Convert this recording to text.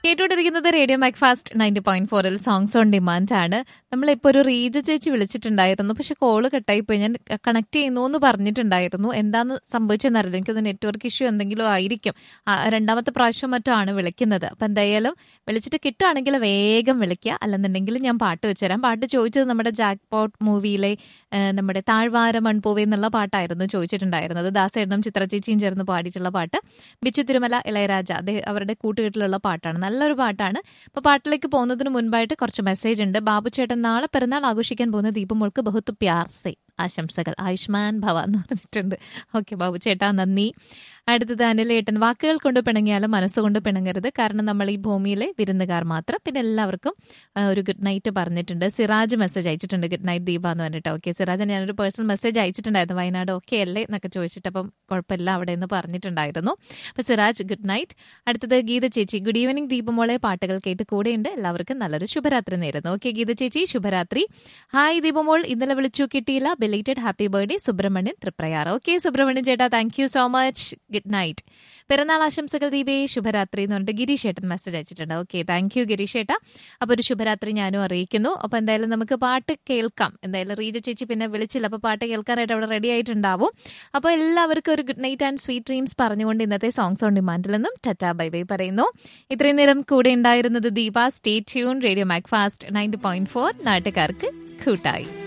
കേട്ടുകൊണ്ടിരിക്കുന്നത് radio Macfast ninety point ഫോറിൽ songs on demand ആണ് നമ്മളിപ്പോൾ ഒരു റീജ ചേച്ചി വിളിച്ചിട്ടുണ്ടായിരുന്നു പക്ഷെ കോള് കട്ടായി പോയി ഞാൻ കണക്ട് ചെയ്യുന്നു എന്ന് പറഞ്ഞിട്ടുണ്ടായിരുന്നു എന്താന്ന് സംഭവിച്ചെന്നറിയില്ല എനിക്കത് നെറ്റ്വർക്ക് ഇഷ്യൂ എന്തെങ്കിലും ആയിരിക്കും ആ, രണ്ടാമത്തെ പ്രാവശ്യം മറ്റോ ആണ് വിളിക്കുന്നത് അപ്പം എന്തായാലും വിളിച്ചിട്ട് കിട്ടുകയാണെങ്കിൽ വേഗം വിളിക്കുക അല്ലെന്നുണ്ടെങ്കിൽ ഞാൻ പാട്ട് വെച്ചുതരാം പാട്ട് ചോദിച്ചത് നമ്മുടെ ജാക്ക് പോട്ട് മൂവിയിലെ നമ്മുടെ താഴ്വാര മൺപൂവേ എന്നുള്ള പാട്ടായിരുന്നു ചോദിച്ചിട്ടുണ്ടായിരുന്നത് ദാസേടനും ചിത്രചേച്ചിയും ചേർന്ന് പാടിയിട്ടുള്ള പാട്ട് ബിച്ചു തിരുമല ഇളയരാജ അദ്ദേഹം അവരുടെ കൂട്ടുകെട്ടിലുള്ള പാട്ടാണ് നല്ലൊരു പാട്ടാണ് അപ്പോൾ പാട്ടിലേക്ക് പോകുന്നതിന് മുൻപായിട്ട് കുറച്ച് മെസ്സേജ് ഉണ്ട് ബാബു ചേട്ടൻ നാളെ പിറന്നാൾ ആഘോഷിക്കാൻ പോകുന്ന ദീപമോൾക്ക് ബഹുത്ത് പ്യാർ സേ ആശംസകൾ ആയുഷ്മാൻ ഭവ എന്ന് പറഞ്ഞിട്ടുണ്ട് ഓക്കെ ബാബു ചേട്ടാ നന്ദി അടുത്തത് അനിലേട്ടൻ വാക്കുകൾ കൊണ്ട് പിണങ്ങിയാലും മനസ്സുകൊണ്ട് പിണങ്ങരുത് കാരണം നമ്മൾ ഈ ഭൂമിയിലെ വിരുന്നുകാർ മാത്രം പിന്നെ എല്ലാവർക്കും ആ, ഒരു ഗുഡ് നൈറ്റ് പറഞ്ഞിട്ടുണ്ട് സിറാജ് മെസ്സേജ് അയച്ചിട്ടുണ്ട് ഗുഡ് നൈറ്റ് ദീപ എന്ന് പറഞ്ഞിട്ട് ഓക്കെ സിറാജ് ഞാനൊരു പേഴ്സണൽ മെസ്സേജ് അയച്ചിട്ടുണ്ടായിരുന്നു വയനാട് ഓക്കെ അല്ലേ എന്നൊക്കെ ചോദിച്ചിട്ട് അപ്പം കുഴപ്പമില്ല അവിടെ എന്ന് പറഞ്ഞിട്ടുണ്ടായിരുന്നു അപ്പോൾ സിറാജ് ഗുഡ് നൈറ്റ് അടുത്തത് ഗീത ചേച്ചി ഗുഡ് ഈവനിങ് ദീപമോളെ പാട്ടുകൾ കേട്ട് കൂടെയുണ്ട് എല്ലാവർക്കും നല്ലൊരു ശുഭരാത്രി നേരുന്നു ഓക്കെ ഗീത ചേച്ചി ശുഭരാത്രി ഹായ് ദീപമോൾ ഇന്നലെ വിളിച്ചു കിട്ടിയില്ല belated happy birthday Subrahmanyan Triprayar okay Subrahmanyan ചേട്ടാ thank you so much good night പിറന്നാൾ ആശംസകൾ ദീപേ ശുഭരാത്രി എന്ന് പറഞ്ഞിട്ട് ഗിരീഷ് ഏട്ടൻ മെസ്സേജ് അയച്ചിട്ടുണ്ട് ഓക്കെ താങ്ക് യു ഗിരീഷ് ഏട്ടാ അപ്പോൾ ഒരു ശുഭരാത്രി ഞാനും അറിയിക്കുന്നു അപ്പോൾ എന്തായാലും നമുക്ക് പാട്ട് കേൾക്കാം എന്തായാലും റീജ ചേച്ചി പിന്നെ വിളിച്ചില്ല അപ്പോൾ പാട്ട് കേൾക്കാനായിട്ട് അവിടെ റെഡി ആയിട്ടുണ്ടാവും അപ്പോൾ എല്ലാവർക്കും ഒരു good night and sweet dreams പറഞ്ഞുകൊണ്ട് ഇന്നത്തെ സോങ്സ് ഓൺ ഡിമാൻഡിൽ നിന്നും ടറ്റാ ബൈ ബൈ പറയുന്നു ഇത്രയും നേരം കൂടെ ഉണ്ടായിരുന്നത് Deepa stay tune radio Macfast ninety point four നാട്ടുകാർക്ക് കൂട്ടായി